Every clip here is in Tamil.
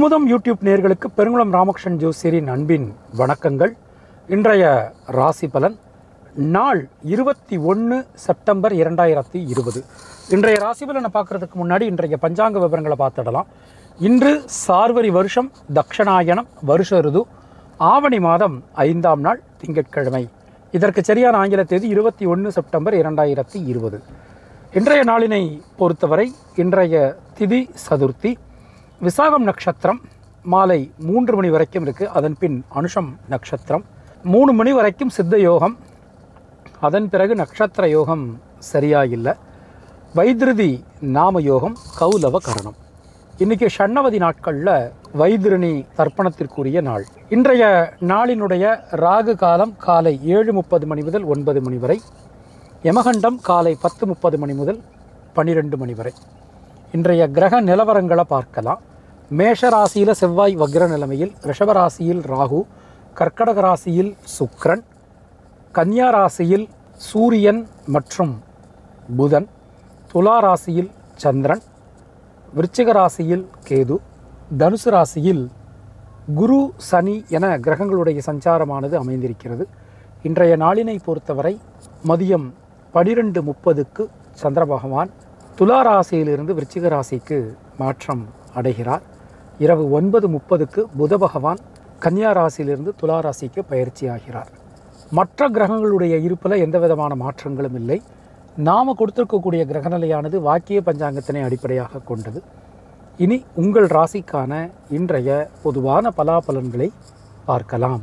குமுதம் யூடியூப் நேயர்களுக்கு பெருங்குளம் ராமகிருஷ்ணன் ஜோசியரின் அன்பின் வணக்கங்கள் இன்றைய ராசி பலன் நாள் இருபத்தி ஒன்று செப்டம்பர் இரண்டாயிரத்தி இருபது இன்றைய ராசி பலனை பார்க்கறதுக்கு முன்னாடி இன்றைய பஞ்சாங்க விவரங்களை பார்த்துடலாம் இன்று சார்வரி வருஷம் தக்ஷணாயனம் வருஷ ருது ஆவணி மாதம் ஐந்தாம் நாள் திங்கட்கிழமை இதற்கு சரியான ஆங்கில தேதி இருபத்தி ஒன்று செப்டம்பர் இரண்டாயிரத்தி இருபது இன்றைய நாளினை பொறுத்தவரை இன்றைய திதி சதுர்த்தி விசாகம் நட்சத்திரம் மாலை மூன்று மணி வரைக்கும் இருக்குது அதன் பின் அனுஷம் நட்சத்திரம் மூணு மணி வரைக்கும் சித்த யோகம் அதன் பிறகு நட்சத்திர யோகம் சரியாக இல்லை வைத்திருதி நாம யோகம் கௌலவ கரணம் இன்னைக்கு ஷண்ணவதி நாட்களில் வைத்திருணி தர்ப்பணத்திற்குரிய நாள் இன்றைய நாளினுடைய ராகு காலம் காலை ஏழு முப்பது மணி முதல் ஒன்பது மணி வரை யமகண்டம் காலை பத்து முப்பது மணி முதல் பன்னிரெண்டு மணி வரை இன்றைய கிரக நிலவரங்களை பார்க்கலாம் மேஷ ராசியில் செவ்வாய் வக்ர நிலைமையில் ரிஷப ராசியில் ராகு கர்க்கடக ராசியில் சுக்கிரன் கன்னியா ராசியில் சூரியன் மற்றும் புதன் துலா ராசியில் சந்திரன் விருச்சிக ராசியில் கேது தனுசு ராசியில் குரு சனி என கிரகங்களுடைய சஞ்சாரமானது அமைந்திருக்கிறது இன்றைய நாளினை பொறுத்தவரை மதியம் பனிரெண்டு முப்பதுக்கு சந்திர பகவான் துலா ராசியிலிருந்து விருச்சிக ராசிக்கு மாற்றம் அடைகிறார் இரவு ஒன்பது முப்பதுக்கு புத பகவான் கன்னியா ராசியிலிருந்து துலா ராசிக்கு பயிற்சி ஆகிறார் மற்ற கிரகங்களுடைய இருப்பில் எந்த விதமான மாற்றங்களும் இல்லை நாம் கொடுத்திருக்கக்கூடிய கிரகநிலையானது வாக்கிய பஞ்சாங்கத்தினை அடிப்படையாக கொண்டது இனி உங்கள் ராசிக்கான இன்றைய பொதுவான பலாபலன்களை பார்க்கலாம்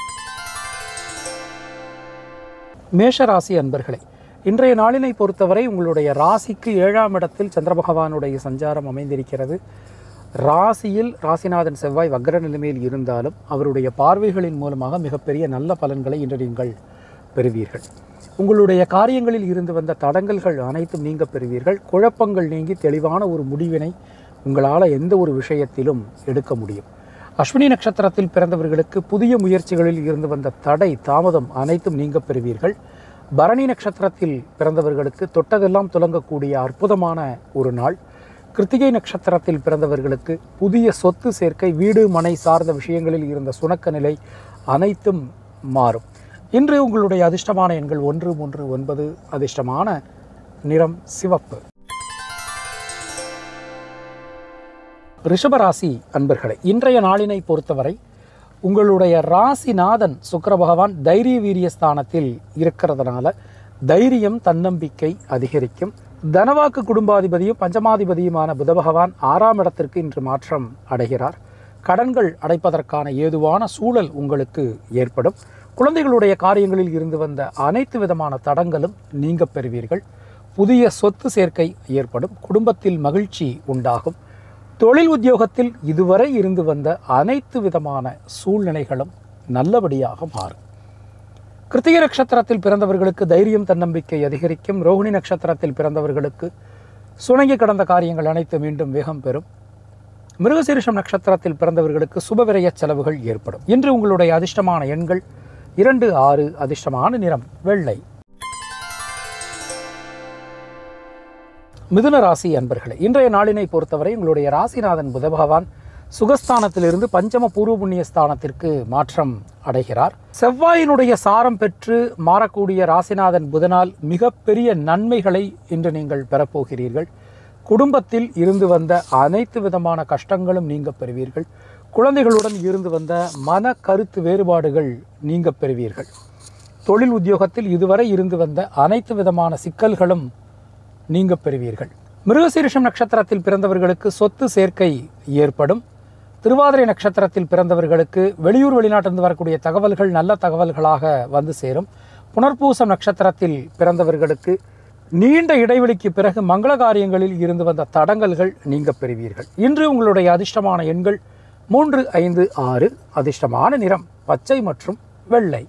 மேஷ ராசி அன்பர்களே இன்றைய நாளினை பொறுத்தவரை உங்களுடைய ராசிக்கு ஏழாம் இடத்தில் சந்திர பகவானுடைய சஞ்சாரம் அமைந்திருக்கிறது ராசியில் ராசிநாதன் செவ்வாய் வக்ர நிலைமையில் இருந்தாலும் அவருடைய பார்வைகளின் மூலமாக மிகப்பெரிய நல்ல பலன்களை இன்று நீங்கள் பெறுவீர்கள் உங்களுடைய காரியங்களில் இருந்து வந்த தடங்கல்கள் அனைத்தும் நீங்க பெறுவீர்கள் குழப்பங்கள் நீங்கி தெளிவான ஒரு முடிவினை உங்களால் எந்த ஒரு விஷயத்திலும் எடுக்க முடியும் அஸ்வினி நட்சத்திரத்தில் பிறந்தவர்களுக்கு புதிய முயற்சிகளில் இருந்து வந்த தடை தாமதம் அனைத்தும் நீங்க பெறுவீர்கள் பரணி நட்சத்திரத்தில் பிறந்தவர்களுக்கு தொட்டதெல்லாம் துலங்கக்கூடிய அற்புதமான ஒரு நாள் கிருத்திகை நட்சத்திரத்தில் பிறந்தவர்களுக்கு புதிய சொத்து சேர்க்கை வீடு மனை சார்ந்த விஷயங்களில் இருந்த சுணக்க நிலை அனைத்தும் மாறும் இன்று உங்களுடைய அதிர்ஷ்டமான எண்கள் ஒன்று மூன்று ஒன்பது அதிர்ஷ்டமான நிறம் சிவப்பு ரிஷபராசி அன்பர்களே இன்றைய நாளினை பொறுத்தவரை உங்களுடைய ராசிநாதன் சுக்கிர பகவான் தைரிய வீரிய ஸ்தானத்தில் இருக்கிறதுனால தைரியம் தன்னம்பிக்கை அதிகரிக்கும் தனவாக்கு குடும்பாதிபதியும் பஞ்சமாதிபதியுமான புத பகவான் ஆறாம் இடத்திற்கு இன்று மாற்றம் அடைகிறார் கடன்கள் அடைப்பதற்கான ஏதுவான சூழல் உங்களுக்கு ஏற்படும் குழந்தைகளுடைய காரியங்களில் இருந்து வந்த அனைத்து விதமான தடங்களும் நீங்க பெறுவீர்கள் புதிய சொத்து சேர்க்கை ஏற்படும் குடும்பத்தில் மகிழ்ச்சி உண்டாகும் தொழில் உத்தியோகத்தில் இதுவரை இருந்து வந்த அனைத்து விதமான சூழ்நிலைகளும் நல்லபடியாக மாறும் கிருத்திகை நட்சத்திரத்தில் பிறந்தவர்களுக்கு தைரியம் தன்னம்பிக்கை அதிகரிக்கும் ரோகிணி நட்சத்திரத்தில் பிறந்தவர்களுக்கு சுணங்கி கடந்த காரியங்கள் அனைத்து மீண்டும் வேகம் பெறும் மிருகசீரிஷம் நட்சத்திரத்தில் பிறந்தவர்களுக்கு சுபவிரய செலவுகள் ஏற்படும் இன்று உங்களுடைய அதிர்ஷ்டமான எண்கள் இரண்டு ஆறு அதிர்ஷ்டமான நிறம் வெள்ளை மிதுன ராசி அன்பர்களே இன்றைய நாளினை பொறுத்தவரை உங்களுடைய ராசிநாதன் புத பகவான் சுகஸ்தானத்திலிருந்து பஞ்சம பூர்வ புண்ணிய ஸ்தானத்திற்கு மாற்றம் அடைகிறார் செவ்வாயினுடைய சாரம் பெற்று மாறக்கூடிய ராசிநாதன் புதனால் மிகப்பெரிய நன்மைகளை இன்று நீங்கள் பெறப்போகிறீர்கள் குடும்பத்தில் இருந்து வந்த அனைத்து விதமான கஷ்டங்களும் நீங்க பெறுவீர்கள் குழந்தைகளுடன் இருந்து வந்த மன கருத்து வேறுபாடுகள் நீங்க பெறுவீர்கள் தொழில் உத்தியோகத்தில் இதுவரை இருந்து வந்த அனைத்து விதமான சிக்கல்களும் நீங்க பெறுவீர்கள் மிருகசீரிஷம் நட்சத்திரத்தில் பிறந்தவர்களுக்கு சொத்து சேர்க்கை ஏற்படும் திருவாதிரை நட்சத்திரத்தில் பிறந்தவர்களுக்கு வெளியூர் வெளிநாட்டிலிருந்து வரக்கூடிய தகவல்கள் நல்ல தகவல்களாக வந்து சேரும் புனர்பூசம் நட்சத்திரத்தில் பிறந்தவர்களுக்கு நீண்ட இடைவெளிக்கு பிறகு மங்கள காரியங்களில் இருந்து வந்த தடங்கல்கள் நீங்க பெறுவீர்கள் இன்று உங்களுடைய அதிர்ஷ்டமான எண்கள் மூன்று ஐந்து ஆறு அதிர்ஷ்டமான நிறம் பச்சை மற்றும் வெள்ளை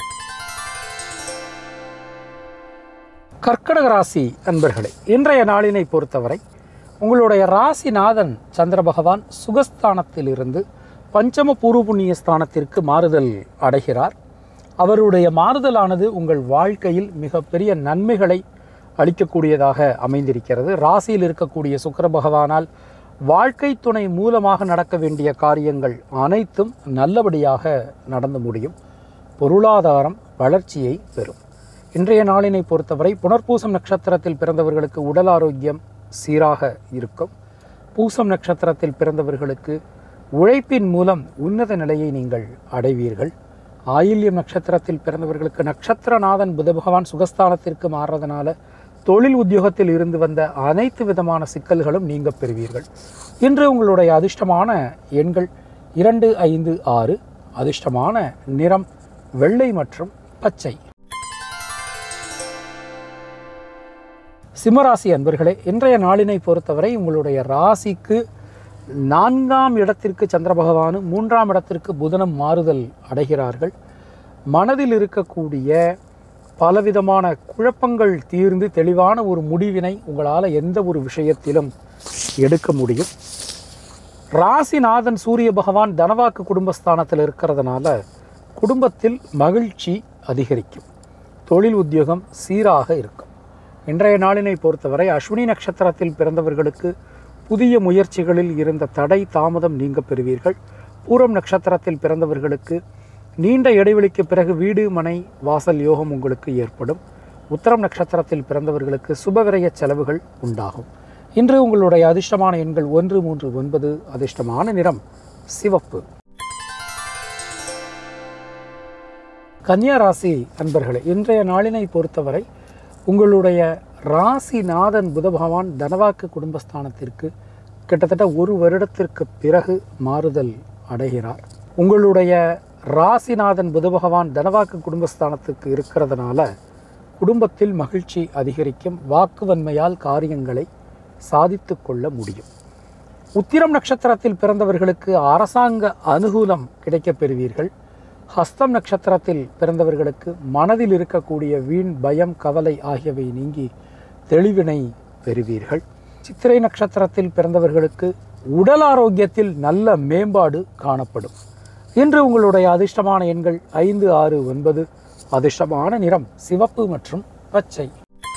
கர்க்கடக ராசி அன்பர்களே இன்றைய நாளினை பொறுத்தவரை உங்களுடைய ராசிநாதன் சந்திர பகவான் சுகஸ்தானத்திலிருந்து பஞ்சம பூர்வ புண்ணிய ஸ்தானத்திற்கு மாறுதல் அடைகிறார் அவருடைய மாறுதலானது உங்கள் வாழ்க்கையில் மிகப்பெரிய நன்மைகளை அளிக்கக்கூடியதாக அமைந்திருக்கிறது ராசியில் இருக்கக்கூடிய சுக்கிர பகவானால் வாழ்க்கை துணை மூலமாக நடக்க வேண்டிய காரியங்கள் அனைத்தும் நல்லபடியாக நடந்து முடியும் பொருளாதாரம் வளர்ச்சியை பெறும் இன்றைய நாளினை பொறுத்தவரை புனர்பூசம் நட்சத்திரத்தில் பிறந்தவர்களுக்கு உடல் ஆரோக்கியம் சீராக இருக்கும் பூசம் நட்சத்திரத்தில் பிறந்தவர்களுக்கு உழைப்பின் மூலம் உன்னத நிலையை நீங்கள் அடைவீர்கள் ஆயில்யம் நட்சத்திரத்தில் பிறந்தவர்களுக்கு நட்சத்திரநாதன் புத பகவான் சுகஸ்தானத்திற்கு மாறுறதுனால தொழில் உத்தியோகத்தில் இருந்து வந்த அனைத்து விதமான சிக்கல்களும் நீங்க பெறுவீர்கள் இன்று உங்களுடைய அதிர்ஷ்டமான எண்கள் இரண்டு ஐந்து ஆறு அதிர்ஷ்டமான நிறம் வெள்ளை மற்றும் பச்சை சிம்மராசி அன்பர்களே இன்றைய நாளினை பொறுத்தவரை உங்களுடைய ராசிக்கு நான்காம் இடத்திற்கு சந்திர பகவானும் மூன்றாம் இடத்திற்கு புதனும் மாறுதல் அடைகிறார்கள் மனதில் இருக்கக்கூடிய பலவிதமான குழப்பங்கள் தீர்ந்து தெளிவான ஒரு முடிவினை உங்களால் எந்த ஒரு விஷயத்திலும் எடுக்க முடியும் ராசிநாதன் சூரிய பகவான் தனவாக்கு குடும்பஸ்தானத்தில் இருக்கிறதுனால குடும்பத்தில் மகிழ்ச்சி அதிகரிக்கும் தொழில் உத்தியோகம் சீராக இருக்கும் இன்றைய நாளினை பொறுத்தவரை அஸ்வினி நட்சத்திரத்தில் பிறந்தவர்களுக்கு புதிய முயற்சிகளில் இருந்த தடை தாமதம் நீங்க பெறுவீர்கள் பூரம் நட்சத்திரத்தில் பிறந்தவர்களுக்கு நீண்ட இடைவெளிக்கு பிறகு வீடு மனை வாசல் யோகம் உங்களுக்கு ஏற்படும் உத்தரம் நட்சத்திரத்தில் பிறந்தவர்களுக்கு சுபவிரய செலவுகள் உண்டாகும் இன்று உங்களுடைய அதிர்ஷ்டமான எண்கள் ஒன்று மூன்று ஒன்பது அதிர்ஷ்டமான நிறம் சிவப்பு கன்னியா ராசி அன்பர்களே இன்றைய நாளினை பொறுத்தவரை உங்களுடைய ராசிநாதன் புத பகவான் தனவாக்கு குடும்பஸ்தானத்திற்கு கிட்டத்தட்ட ஒரு வருடத்திற்கு பிறகு மாறுதல் அடைகிறார் உங்களுடைய ராசிநாதன் புத பகவான் தனவாக்கு குடும்பஸ்தானத்துக்கு இருக்கிறதுனால குடும்பத்தில் மகிழ்ச்சி அதிகரிக்கும் வாக்குவன்மையால் காரியங்களை சாதித்து கொள்ள முடியும் உத்திரம் நட்சத்திரத்தில் பிறந்தவர்களுக்கு அரசாங்க அனுகூலம் கிடைக்கப் பெறுவீர்கள் ஹஸ்தம் நட்சத்திரத்தில் பிறந்தவர்களுக்கு மனதில் இருக்கக்கூடிய வீண் பயம் கவலை ஆகியவை நீங்கி தெளிவினை பெறுவீர்கள் சித்திரை நட்சத்திரத்தில் பிறந்தவர்களுக்கு உடல் ஆரோக்கியத்தில் நல்ல மேம்பாடு காணப்படும் இன்று உங்களுடைய அதிர்ஷ்டமான எண்கள் ஐந்து ஆறு ஒன்பது அதிர்ஷ்டமான நிறம் சிவப்பு மற்றும் பச்சை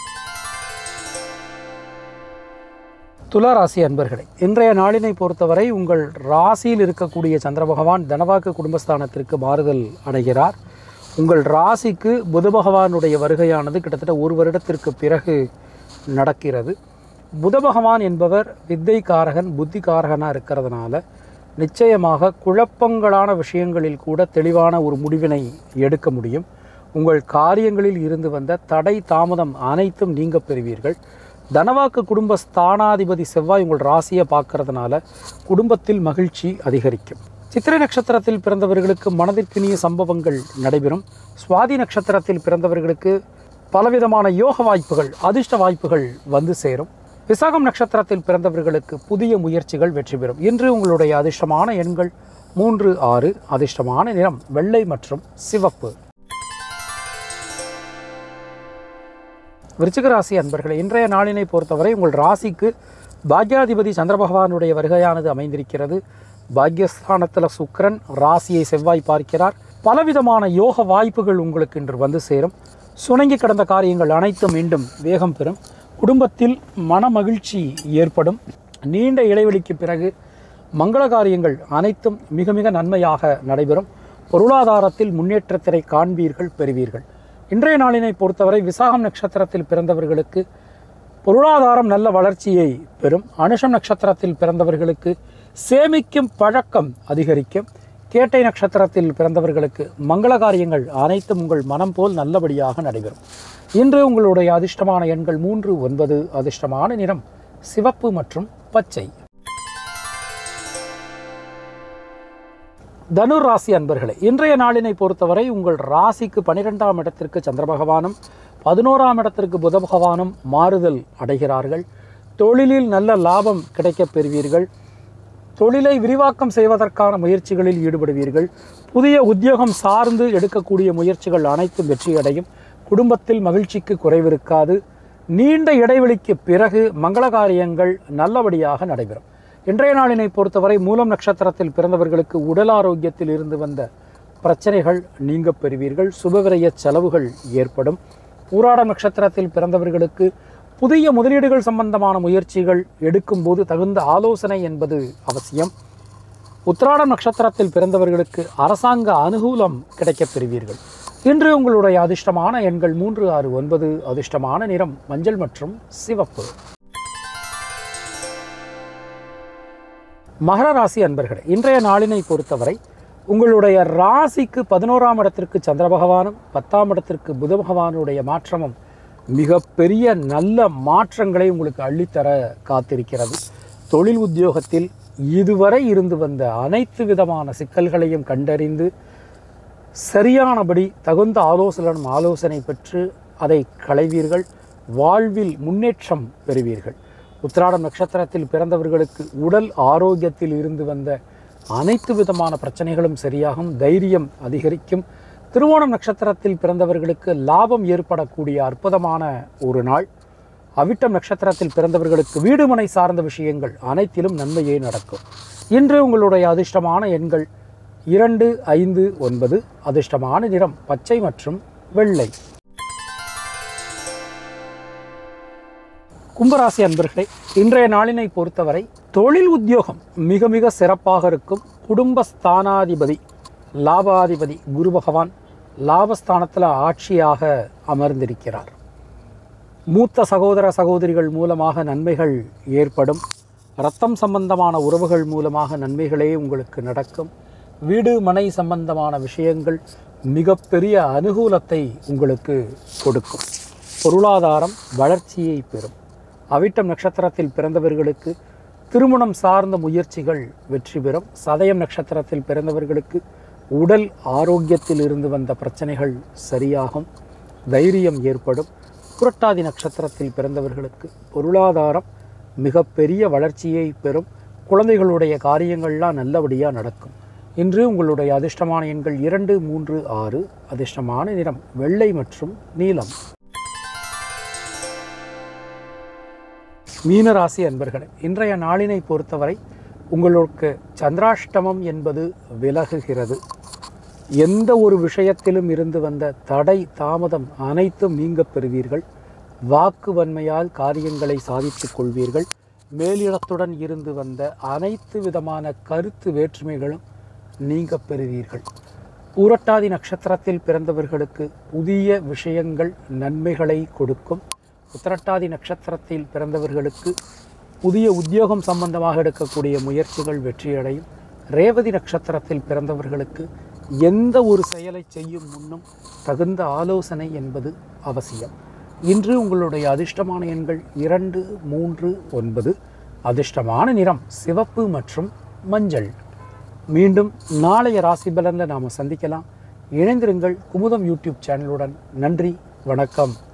துளாராசி அன்பர்களே இன்றைய நாளினை பொறுத்தவரை உங்கள் ராசியில் இருக்கக்கூடிய சந்திர பகவான் தனவாக்கு குடும்பஸ்தானத்திற்கு மாறுதல் அடைகிறார் உங்கள் ராசிக்கு புத பகவானுடைய வருகையானது கிட்டத்தட்ட ஒரு வருடத்திற்கு பிறகு நடக்கிறது புத பகவான் என்பவர் வித்தை காரகன் புத்தி காரகனாக இருக்கிறதுனால நிச்சயமாக குழப்பங்களான விஷயங்களில் கூட தெளிவான ஒரு முடிவினை எடுக்க முடியும் உங்கள் காரியங்களில் இருந்து வந்த தடை தாமதம் அனைத்தும் நீங்க பெறுவீர்கள் தனவாக்கு குடும்ப ஸ்தானாதிபதி செவ்வாய் உங்கள் ராசியை பார்க்கறதுனால குடும்பத்தில் மகிழ்ச்சி அதிகரிக்கும் சித்திரை நட்சத்திரத்தில் பிறந்தவர்களுக்கு மனதிற்கினிய சம்பவங்கள் நடைபெறும் சுவாதி நட்சத்திரத்தில் பிறந்தவர்களுக்கு பலவிதமான யோக வாய்ப்புகள் அதிர்ஷ்ட வாய்ப்புகள் வந்து சேரும் விசாகம் நட்சத்திரத்தில் பிறந்தவர்களுக்கு புதிய முயற்சிகள் வெற்றி பெறும் இன்று உங்களுடைய அதிர்ஷ்டமான எண்கள் மூன்று ஆறு அதிர்ஷ்டமான நிறம் வெள்ளை மற்றும் சிவப்பு விருச்சிக ராசி அன்பர்களே இன்றைய நாளினை பொறுத்தவரை உங்கள் ராசிக்கு பாக்யாதிபதி சந்திர பகவானுடைய வருகையானது அமைந்திருக்கிறது பாக்யஸ்தானத்தில் சுக்கிரன் ராசியை செவ்வாய் பார்க்கிறார் பலவிதமான யோக வாய்ப்புகள் உங்களுக்கு இன்று வந்து சேரும் சுணங்கி கிடந்த காரியங்கள் அனைத்தும் மீண்டும் வேகம் பெறும் குடும்பத்தில் மன மகிழ்ச்சி ஏற்படும் நீண்ட இடைவெளிக்கு பிறகு மங்கள காரியங்கள் அனைத்தும் மிக மிக நன்மையாக நடைபெறும் பொருளாதாரத்தில் முன்னேற்றத்தினை காண்பீர்கள் பெறுவீர்கள் இன்றைய நாளினை பொறுத்தவரை விசாகம் நட்சத்திரத்தில் பிறந்தவர்களுக்கு பொருளாதாரம் நல்ல வளர்ச்சியை பெறும் அனுஷம் நட்சத்திரத்தில் பிறந்தவர்களுக்கு சேமிக்கும் பழக்கம் அதிகரிக்கும் கேட்டை நட்சத்திரத்தில் பிறந்தவர்களுக்கு மங்கள காரியங்கள் அனைத்தும் உங்கள் மனம் போல் நல்லபடியாக நடைபெறும் இன்று உங்களுடைய அதிர்ஷ்டமான எண்கள் மூன்று ஒன்பது அதிர்ஷ்டமான நிறம் சிவப்பு மற்றும் பச்சை தனுர் ராசி அன்பர்களே இன்றைய நாளினை பொறுத்தவரை உங்கள் ராசிக்கு பனிரெண்டாம் இடத்திற்கு சந்திர பகவானும் பதினோராம் இடத்திற்கு புத பகவானும் மாறுதல் அடைகிறார்கள் தொழிலில் நல்ல லாபம் கிடைக்கப் பெறுவீர்கள் தொழிலை விரிவாக்கம் செய்வதற்கான முயற்சிகளில் ஈடுபடுவீர்கள் புதிய உத்தியோகம் சார்ந்து எடுக்கக்கூடிய முயற்சிகள் அனைத்தும் வெற்றியடையும் குடும்பத்தில் மகிழ்ச்சிக்கு குறைவிருக்காது நீண்ட இடைவெளிக்கு பிறகு மங்கள காரியங்கள் நல்லபடியாக நடைபெறும் இன்றைய நாளினை பொறுத்தவரை மூலம் நட்சத்திரத்தில் பிறந்தவர்களுக்கு உடல் ஆரோக்கியத்தில் இருந்து வந்த பிரச்சனைகள் நீங்க பெறுவீர்கள் சுபவிரய செலவுகள் ஏற்படும் பூராட நட்சத்திரத்தில் பிறந்தவர்களுக்கு புதிய முதலீடுகள் சம்பந்தமான முயற்சிகள் எடுக்கும்போது தகுந்த ஆலோசனை என்பது அவசியம் உத்திராட நட்சத்திரத்தில் பிறந்தவர்களுக்கு அரசாங்க அனுகூலம் கிடைக்கப் பெறுவீர்கள் இன்று உங்களுடைய அதிர்ஷ்டமான எண்கள் மூன்று ஆறு ஒன்பது அதிர்ஷ்டமான நிறம் மஞ்சள் மற்றும் சிவப்பு மகர ராசி அன்பர்களே இன்றைய நாளினை பொறுத்தவரை உங்களுடைய ராசிக்கு பதினோராம் இடத்திற்கு சந்திர பகவானும் பத்தாம் இடத்திற்கு புத பகவானுடைய மாற்றமும் மிகப்பெரிய நல்ல மாற்றங்களை உங்களுக்கு அள்ளித்தர காத்திருக்கிறது தொழில் உத்தியோகத்தில் இதுவரை இருந்து வந்த அனைத்து விதமான சிக்கல்களையும் கண்டறிந்து சரியானபடி தகுந்த ஆலோசனும் ஆலோசனை பெற்று அதை களைவீர்கள் வாழ்வில் முன்னேற்றம் பெறுவீர்கள் உத்திராடம் நட்சத்திரத்தில் பிறந்தவர்களுக்கு உடல் ஆரோக்கியத்தில் இருந்து வந்த அனைத்து விதமான பிரச்சனைகளும் சரியாகும் தைரியம் அதிகரிக்கும் திருவோணம் நட்சத்திரத்தில் பிறந்தவர்களுக்கு லாபம் ஏற்படக்கூடிய அற்புதமான ஒரு நாள் அவிட்டம் நட்சத்திரத்தில் பிறந்தவர்களுக்கு வீடுமனை சார்ந்த விஷயங்கள் அனைத்திலும் நன்மையே நடக்கும் இன்று உங்களுடைய அதிர்ஷ்டமான எண்கள் இரண்டு ஐந்து ஒன்பது அதிர்ஷ்டமான நிறம் பச்சை மற்றும் வெள்ளை கும்பராசி அன்பர்களே இன்றைய நாளினை பொறுத்தவரை தொழில் உத்தியோகம் மிக மிக சிறப்பாக இருக்கும் குடும்ப ஸ்தானாதிபதி லாபாதிபதி குரு பகவான் லாபஸ்தானத்தில் ஆட்சியாக அமர்ந்திருக்கிறார் மூத்த சகோதர சகோதரிகள் மூலமாக நன்மைகள் ஏற்படும் ரத்தம் சம்பந்தமான உறவுகள் மூலமாக நன்மைகளே உங்களுக்கு நடக்கும் வீடு மனை சம்பந்தமான விஷயங்கள் மிகப்பெரிய அனுகூலத்தை உங்களுக்கு கொடுக்கும் பொருளாதாரம் வளர்ச்சியை பெறும் அவிட்டம் நட்சத்திரத்தில் பிறந்தவர்களுக்கு திருமணம் சார்ந்த முயற்சிகள் வெற்றி பெறும் சதயம் நட்சத்திரத்தில் பிறந்தவர்களுக்கு உடல் ஆரோக்கியத்தில் இருந்து வந்த பிரச்சனைகள் சரியாகும் தைரியம் ஏற்படும் புரட்டாதி நட்சத்திரத்தில் பிறந்தவர்களுக்கு பொருளாதாரம் மிகப்பெரிய வளர்ச்சியை பெறும் குழந்தைகளுடைய காரியங்கள்லாம் நல்லபடியாக நடக்கும் இன்று உங்களுடைய அதிர்ஷ்டமான எண்கள் இரண்டு மூன்று ஆறு அதிர்ஷ்டமான நிறம் வெள்ளை மற்றும் நீலம் மீனராசி அன்பர்களே இன்றைய நாளினை பொறுத்தவரை உங்களுக்கு சந்திராஷ்டமம் என்பது விலகுகிறது எந்த ஒரு விஷயத்திலும் இருந்து வந்த தடை தாமதம் அனைத்தும் நீங்கப் பெறுவீர்கள் வாக்கு வன்மையால் காரியங்களை சாதித்துக் கொள்வீர்கள் மேலிடத்துடன் இருந்து வந்த அனைத்து விதமான கருத்து வேற்றுமைகளும் நீங்கப் பெறுவீர்கள் பூரட்டாதி நட்சத்திரத்தில் பிறந்தவர்களுக்கு புதிய விஷயங்கள் நன்மைகளை கொடுக்கும் உத்திரட்டாதி நட்சத்திரத்தில் பிறந்தவர்களுக்கு புதிய உத்தியோகம் சம்பந்தமாக எடுக்கக்கூடிய முயற்சிகள் வெற்றியடையும் ரேவதி நட்சத்திரத்தில் பிறந்தவர்களுக்கு எந்த ஒரு செயலை செய்யும் முன்னும் தகுந்த ஆலோசனை என்பது அவசியம் இன்று உங்களுடைய அதிர்ஷ்டமான எண்கள் இரண்டு மூன்று ஒன்பது அதிர்ஷ்டமான நிறம் சிவப்பு மற்றும் மஞ்சள் மீண்டும் நாளைய ராசி பலனில் நாம் சந்திக்கலாம் இணைந்திருங்கள் குமுதம் யூடியூப் சேனலுடன் நன்றி வணக்கம்